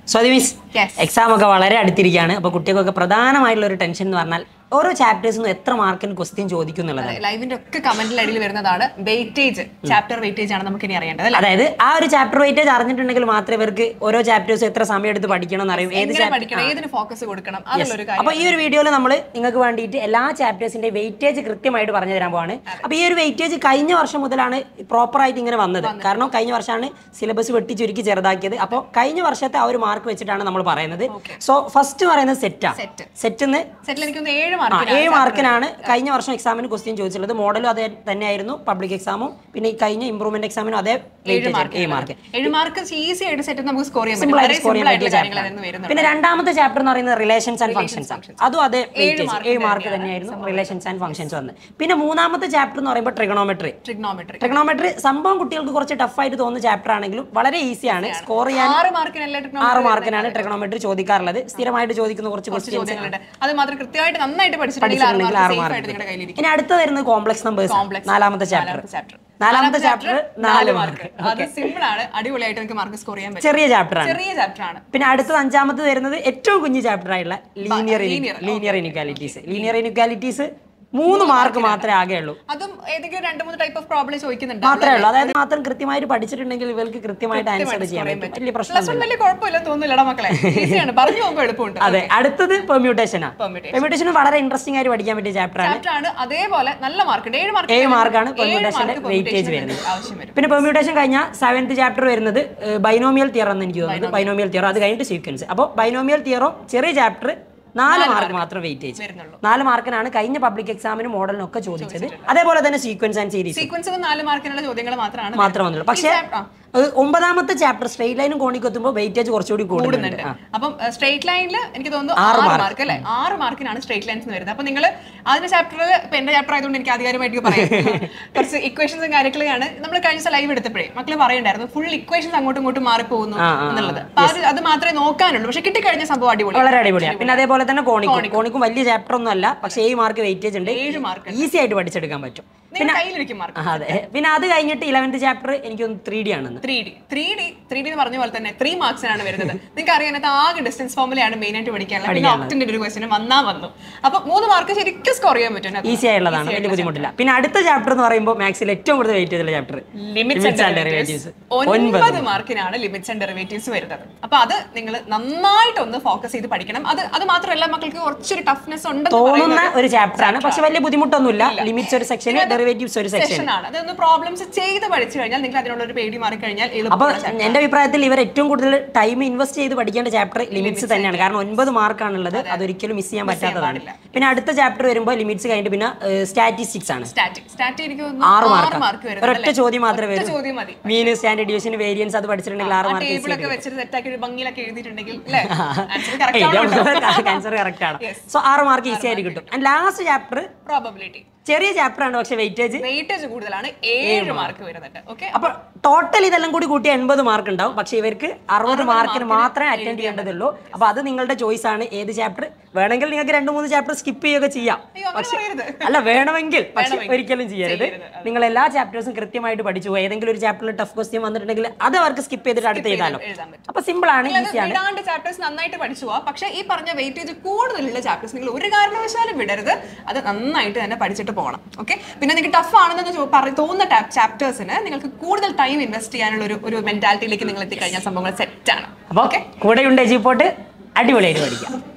സ്വതി miss Yes. Exam ഒക്കെ വളരെ അടുത്തിരിക്കുകയാണ് അപ്പോൾ കുട്ടികൾക്കൊക്കെ പ്രധാനമായിട്ടുള്ള ഒരു ടെൻഷൻ എന്ന് പറഞ്ഞാൽ ഓരോ ചാപ്റ്റേഴ്സിനും എത്ര മാർക്കിന് ക്വസ്റ്റ്യൻ ചോദിക്കും എന്നുള്ളതാണ് ലൈവിന്റെ ഒക്കെ കമന്റിൽ അടിയിൽ വരുന്നതാണ് വെയിറ്റേജ് ചാപ്റ്റർ വെയിറ്റേജ് ആണ് നമുക്ക് ഇനി അറിയേണ്ടത് അല്ലേ അതായത് ആ ഒരു ചാപ്റ്റർ വെയിറ്റേജ് അറിഞ്ഞിട്ടുണ്ടെങ്കിൽ മാത്രമേ ഇവർക്ക് ഓരോ ചാപ്റ്റേഴ്സും എത്ര സമയം എടുത്ത് പഠിക്കണം എന്ന് അറിയും ഏത് എങ്ങനെ chapter- പഠിക്കണം ഏതിന് ഫോക്കസ് കൊടുക്കണം അതുള്ളൊരു കാര്യം അപ്പൊ ഈ ഒരു വീഡിയോയിൽ നമ്മൾ നിങ്ങൾക്ക് വേണ്ടിയിട്ട് എല്ലാ ചാപ്റ്റേഴ്സിന്റെ വെയിറ്റേജ് കൃത്യമായിട്ട് പറഞ്ഞു തരാൻ പോവാണ് അപ്പൊ ഈ ഒരു വെയിറ്റേജ് കഴിഞ്ഞ വർഷം മുതലാണ് പ്രോപ്പർ ആയിട്ട് ഇങ്ങനെ വന്നത് കാരണം കഴിഞ്ഞ വർഷമാണ് സിലബസ് വെട്ടി ചുരുക്കി ചെറുതാക്കിയത് അപ്പോൾ കഴിഞ്ഞ വർഷത്തെ ആ ഒരു മാർക്ക് വെച്ചിട്ടാണ് നമ്മൾ പറയുന്നത് സോ ഫസ്റ്റ് പറയുന്നത് സെറ്റാ Set. സെറ്റിന്ന് സെറ്റിൽ എനിക്കൊന്ന് ഏഴ് ആ മാർക്ക് ഏഴ് മാർക്കിനാണ് കഴിഞ്ഞ വർഷം എക്സാമിന് ക്വസ്റ്റ്യൻ ചോദിച്ചിട്ടുള്ളത് മോഡലും അതേ തന്നെയായിരുന്നു പബ്ലിക് എക്സാമും പിന്നെ ഈ കഴിഞ്ഞ ഇംപ്രൂവ്മെന്റ് എക്സാമിനും അതേ ഏഴ് വെയിറ്റേജ് ഏഴ് മാർക്ക് മാർക്ക് ഏഴ് മാർക്ക് ഈസി ആയിട്ട് സെറ്റ് നമുക്ക് സ്കോർ ചെയ്യാൻ പറ്റും സിമ്പിൾ ആയിട്ട് വളരെ സ്കോർ സിമ്പിൾ ചെയ്യാൻ ആയിട്ടുള്ള പറ്റിയ കാര്യങ്ങൾ chapter അതിൽ നിന്ന് ആണ്. വരുന്നുണ്ട് പിന്നെ രണ്ടാമത്തെ ചാപ്റ്റർ എന്ന് പറയുന്നത് റിലേഷൻസ് ആൻഡ് ഫംഗ്ഷൻസ് ആണ് അതും അതേ വെയിറ്റേജ് mark ഏഴ് മാർക്ക് തന്നെയായിരുന്നു റിലേഷൻസ് ആൻഡ് ഫംഗ്ഷൻസ് വന്ന് പിന്നെ മൂന്നാമത്തെ ചാപ്റ്റർ എന്ന് പറയുമ്പോൾ ട്രിഗണോമെട്രി ട്രിഗ്നോമെട്രി ട്രിഗണോമെട്രി സംഭവം കുട്ടികൾക്ക് കുറച്ച് ടഫ് ആയിട്ട് തോന്നുന്ന ചാപ്റ്റർ ആണെങ്കിലും വളരെ ഈസിയാണ് സ്കോർ ചെയ്യാൻ ആറ് മാർക്കിനല്ലേ ആറ് മാർക്കിനാണ് ട്രിഗണോമെട്രി ചോദിക്കാറുള്ളത് സ്ഥിരമായിട്ട് ചോദിക്കുന്ന കുറച്ച് ക്വസ്റ്റ്യൻസ് ചോദ്യങ്ങളുണ്ട് അത് മാത്രം കൃത്യമായിട്ട് നന്നായിട്ട് പഠിച്ചിട്ടുണ്ടെങ്കിൽ ആറ് പഠിച്ചിട്ടുണ്ടെങ്കിൽ ആറ് മാർക്ക് മാർക്ക് ആയിട്ട് നിങ്ങളുടെ കയ്യിലിരിക്കും ഇനി അടുത്ത വരുന്നത് കോംപ്ലക്സ് നമ്പേഴ്സ് Complex. നാലാമത്തെ ചാപ്റ്റർ നാലാമത്തെ ചാപ്റ്റർ നാലാമത്തെ ചാപ്റ്റർ നാല് മാർക്ക് അത് സിമ്പിൾ ആണ് അടിപൊളിയായിട്ട് നിങ്ങൾക്ക് മാർക്ക് സ്കോർ ചെയ്യാൻ പറ്റും ചെറിയ ചാപ്റ്റർ ആണ് ചെറിയ ചാപ്റ്റർ ആണ് പിന്നെ അടുത്തത് അഞ്ചാമത് വരുന്നത് ഏറ്റവും കുഞ്ഞു ചാപ്റ്റർ ആയിട്ടുള്ള linear linear, linear inequalities linear inequalities മൂന്ന് മാർക്ക് മാത്രമേ ആകെ ഉള്ളൂ അതും ഏതെങ്കിലും രണ്ട് മൂന്ന് ടൈപ്പ് ഓഫ് പ്രോബ്ലം ചോദിക്കുന്നുണ്ട് മാത്രമേ ഉള്ളൂ അതായത് മാത്രം കൃത്യമായിട്ട് പഠിച്ചിട്ടുണ്ടെങ്കിൽ ഇവർക്ക് കൃത്യമായിട്ട് ആൻസർ ചെയ്യാൻ പറ്റും വലിയ പ്രശ്നം പ്ലസ് വൺ വലിയ കുഴപ്പമില്ല തോന്നുന്നില്ലടാ മക്കളെ ഈസിയാണ് പറഞ്ഞു പോകുമ്പോൾ എളുപ്പമുണ്ട് അതെ അടുത്തത് പെർമ്യൂട്ടേഷൻ ആണ് Permutation. പെർമ്യൂട്ടേഷൻ വളരെ ഇൻട്രസ്റ്റിംഗ് ആയിട്ട് പഠിക്കാൻ പറ്റിയ ചാപ്റ്റർ ആണ് ചാപ്റ്റർ ആണ് അതേപോലെ നല്ല മാർക്ക് ഏഴ് മാർക്ക് ഏഴ് മാർക്കാണ് പെർമ്യൂട്ടേഷന്റെ വെയിറ്റേജ് വരുന്നത് ആവശ്യം വരും പിന്നെ പെർമ്യൂട്ടേഷൻ കഴിഞ്ഞാൽ സെവൻത്ത് ചാപ്റ്റർ വരുന്നത് ബൈനോമിയൽ തിയർ എന്ന് എനിക്ക് തോന്നുന്നത് ബൈനോമിയൽ തിയർ അത് കഴിഞ്ഞിട്ട് സീക്വൻസ് അപ്പോൾ ബൈനോമിയൽ തിയറോ ചെറിയ ചാപ്റ്റർ നാല് മാർക്ക് മാത്രം വെയിറ്റേജ് വരുന്നുള്ളൂ നാല് മാർക്കിനാണ് കഴിഞ്ഞ പബ്ലിക് എക്സാമിന് മോഡലിനൊക്കെ ചോദിച്ചത് അതേപോലെ തന്നെ സീക്വൻസ് ആൻഡ് സീരീസ് സീക്വൻസ് നാല് മാർക്കിനുള്ള ചോദ്യങ്ങൾ മാത്രമാണ് മാത്രം വന്നുള്ളൂ പക്ഷേ ആ. അത് ഒമ്പതാമത്തെ ചാപ്റ്റർ സ്ട്രെയിറ്റ് ലൈനും കോണിക്ക് എത്തുമ്പോൾ വെയിറ്റേജ് കുറച്ചുകൂടി കൂടുന്നുണ്ട് ആ. അപ്പം സ്ട്രേറ്റ് ലൈനിൽ എനിക്ക് തോന്നുന്നു ആറ് മാർക്ക് അല്ലേ ആറ് മാർക്കിനാണ് സ്ട്രേറ്റ് ലൈൻസ് വരുന്നത് അപ്പൊ നിങ്ങൾ അതിന്റെ ചാപ്റ്ററിൽ ഇപ്പൊ എന്റെ ചാപ്റ്റർ ആയതുകൊണ്ട് എനിക്ക് ആധികാരികമായിട്ട് പറയാം കുറച്ച് ഇക്വേഷൻസും കാര്യങ്ങളൊക്കെയാണ് നമ്മൾ കഴിഞ്ഞ ദിവസം ലൈവ് എടുത്തപ്പോഴേ മക്കള് പറയണ്ടായിരുന്നു ഫുൾ ഇക്വേഷൻസ് അങ്ങോട്ടും ഇങ്ങോട്ടും മാറിപ്പോകുന്നു എന്നുള്ളത് അപ്പൊ അത് അത് മാത്രമേ നോക്കാനുള്ളൂ പക്ഷെ കിട്ടിക്കഴിഞ്ഞ സംഭവം അടിപൊളി വളരെ അടിപൊളിയാണ് പിന്നെ അതേപോലെ തന്നെ കോണിക്കും കോണിക്കും വലിയ ചാപ്റ്റർ ഒന്നും അല്ല പക്ഷേ ഏഴ് മാർക്ക് വെയിറ്റേജ് ഉണ്ട് ഏഴ് മാർക്ക് ഈസി ആയിട്ട് പഠിച്ചെടുക്കാൻ പറ്റും നിങ്ങളുടെ കയ്യിലിരിക്കും മാർക്ക് ആ, അതെ പിന്നെ അത് കഴിഞ്ഞിട്ട് ഇലവൻത്ത് ചാപ്റ്റർ എനിക്കൊന്ന് ത്രീ ഡി ആണെന്ന് three D three D three D എന്ന് പറഞ്ഞ പോലെ തന്നെ ത്രീ മാർക്സിനാണ് വരുന്നത് നിങ്ങൾക്ക് അറിയാൻ അത് ആകെ ഡിസ്റ്റൻസ് ഫോമിലാണ് മെയിൻ ആയിട്ട് പഠിക്കാനുള്ളത് പിന്നെ ഒക്ടിന്റെ ഒരു ക്വസ്റ്റിന് വന്നാ വന്നു അപ്പൊ മൂന്ന് മാർക്ക് ശരിക്കും സ്കോർ ചെയ്യാൻ പറ്റും അതിനകത്ത്. ഈസി ആയിട്ടുള്ളതാണ് വലിയ ബുദ്ധിമുട്ടില്ല പിന്നെ അടുത്ത ചാപ്റ്റർ എന്ന് പറയുമ്പോൾ മാത്സിൽ ഏറ്റവും കൂടുതൽ വെയിറ്റ് ചെയ്തുള്ള chapter limits Limits and and derivatives. Derivatives ഒൻപത് മാർക്കിനാണ് ലിമിറ്റ്സ് ആൻഡ് ഡെറിവേറ്റീവ്സ് വരുന്നത് അപ്പൊ അത് നിങ്ങൾ നന്നായിട്ട് ഒന്ന് ഫോക്കസ് ചെയ്ത് പഠിക്കണം അത് അത് മാത്രമല്ല മക്കൾക്ക് കുറച്ചൊരു ടഫ്നെസ് ഉണ്ടെന്ന് തോന്നുന്ന ഒരു ചാപ്റ്റർ ആണ് പക്ഷെ വലിയ ബുദ്ധിമുട്ടൊന്നുമില്ല ലിമിറ്റ്സ് ഒരു സെക്ഷൻ ഡെറിവേറ്റീവ്സ് ഒരു സെക്ഷൻ സെഷൻ ആണ് അതൊന്ന് പ്രോബ്ലംസ് ചെയ്ത് പഠിച്ചു കഴിഞ്ഞാൽ നിങ്ങൾ അതിനുള്ള ഒരു പേടി മാറി കഴിഞ്ഞാൽ അപ്പൊ എളുപ്പം എന്റെ അഭിപ്രായത്തിൽ ഇവർ ഏറ്റവും കൂടുതൽ ടൈം ഇൻവെസ്റ്റ് ചെയ്ത് പഠിക്കേണ്ട ചാപ്റ്റർ ലിമിറ്റ്സ് തന്നെയാണ് കാരണം ഒൻപത് മാർക്കാണുള്ളത് അതൊരിക്കലും മിസ് ചെയ്യാൻ പറ്റാത്തതാണ് പിന്നെ അടുത്ത ചാപ്റ്റർ വരുമ്പോൾ ലിമിറ്റ്സ് കഴിഞ്ഞിട്ട് പിന്നെ സ്റ്റാറ്റിസ്റ്റിക്സ് ആണ് സ്റ്റാറ്റിക് സ്റ്റാറ്റിക് എനിക്ക് ആറ് തോന്നുന്നു മാർക്ക് ആറ് മാർക്ക് വരുന്നത് ഒരൊറ്റ ചോദ്യം മാത്രമേ ഒറ്റ വരൂ ചോദ്യം മതി മീൻ സ്റ്റാൻഡേർഡ് ഡിവിഷൻ വേരിയൻസ് അത് പഠിച്ചിട്ടുണ്ടെങ്കിൽ ആറ് മാർക്ക് ടേബിൾ ഒക്കെ വെച്ചിട്ട് സെറ്റാക്കി ഒരു ഭംഗിയിലൊക്കെ എഴുതിയിട്ടുണ്ടെങ്കിൽ അല്ലേ ആൻസർ കറക്റ്റ് ആൻസർ കറക്റ്റ് ആണ് സോ ആറ് മാർക്ക് ഈസി ആയിട്ട് കിട്ടും ആൻഡ് ലാസ്റ്റ് ചാപ്റ്റർ പ്രോബബിലിറ്റി ചെറിയ ചാപ്റ്റർ ആണ് പക്ഷെ വെയിറ്റേജ് വെയിറ്റേജ് കൂടുതലാണ് ഏഴ് മാർക്ക് വരുന്നുണ്ട് ഓക്കെ അപ്പൊ ടോട്ടൽ ഇതെല്ലാം കൂടി കൂട്ടി എൺപത് മാർക്ക് ഉണ്ടാവും പക്ഷെ ഇവർക്ക് അറുപത് മാർക്കിന് മാത്രമേ അറ്റൻഡ് ചെയ്യേണ്ടതുള്ളൂ അപ്പൊ അത് നിങ്ങളുടെ ചോയ്സ് ആണ് ഏത് ചാപ്റ്റർ വേണമെങ്കിൽ നിങ്ങൾക്ക് രണ്ട് മൂന്ന് ചാപ്റ്റർ സ്കിപ്പ് ചെയ്യുകയൊക്കെ ചെയ്യാം അയ്യോ അങ്ങനെ പറയരുത് അല്ല വേണമെങ്കിൽ പക്ഷെ ഒരിക്കലും ചെയ്യരുത് നിങ്ങൾ എല്ലാ ചാപ്റ്റേഴ്സും കൃത്യമായിട്ട് പഠിച്ചു പോകും. ഏതെങ്കിലും ഒരു ചാപ്റ്ററിൽ ടഫ് ക്വസ്റ്റ്യൻ വന്നിട്ടുണ്ടെങ്കിൽ അത് അവർക്ക് സ്കിപ്പ് ചെയ്തിട്ട് അടുത്ത് ചെയ്താലോ എഴുതാൻ പറ്റും അപ്പൊ സിമ്പിൾ ആണ് അത് ഈസിയാണ് വിടാണ്ട് ചാപ്റ്റേഴ്സ് നന്നായിട്ട് പഠിച്ചു പോവാ പക്ഷെ ഈ പറഞ്ഞ വെയിറ്റേജ് കൂടുതലുള്ള ചാപ്റ്റേഴ്സ് നിങ്ങൾ ഒരു കാരണവശാലും വിടരുത് അത് നന്നായിട്ട് തന്നെ പഠിച്ചിട്ട് പോകണം ഓക്കെ പിന്നെ നിങ്ങൾക്ക് ടഫ് ആണെന്ന് ചോ- പറ- തോന്നുന്ന ചാപ്റ്റേഴ്സിന് നിങ്ങൾക്ക് കൂടുതൽ ടൈം ഇൻവെസ്റ്റ് ചെയ്യാനുള്ള ഒരു ഒരു മെന്റാലിറ്റിയിലേക്ക് നിങ്ങൾ എത്തിക്കഴിഞ്ഞാൽ സംഭവങ്ങൾ സെറ്റ് ആണ് അപ്പൊ കൂടെയുണ്ട് എജിപ്പോട്ട് അടിപൊളിയായിട്ട് പഠിക്കാം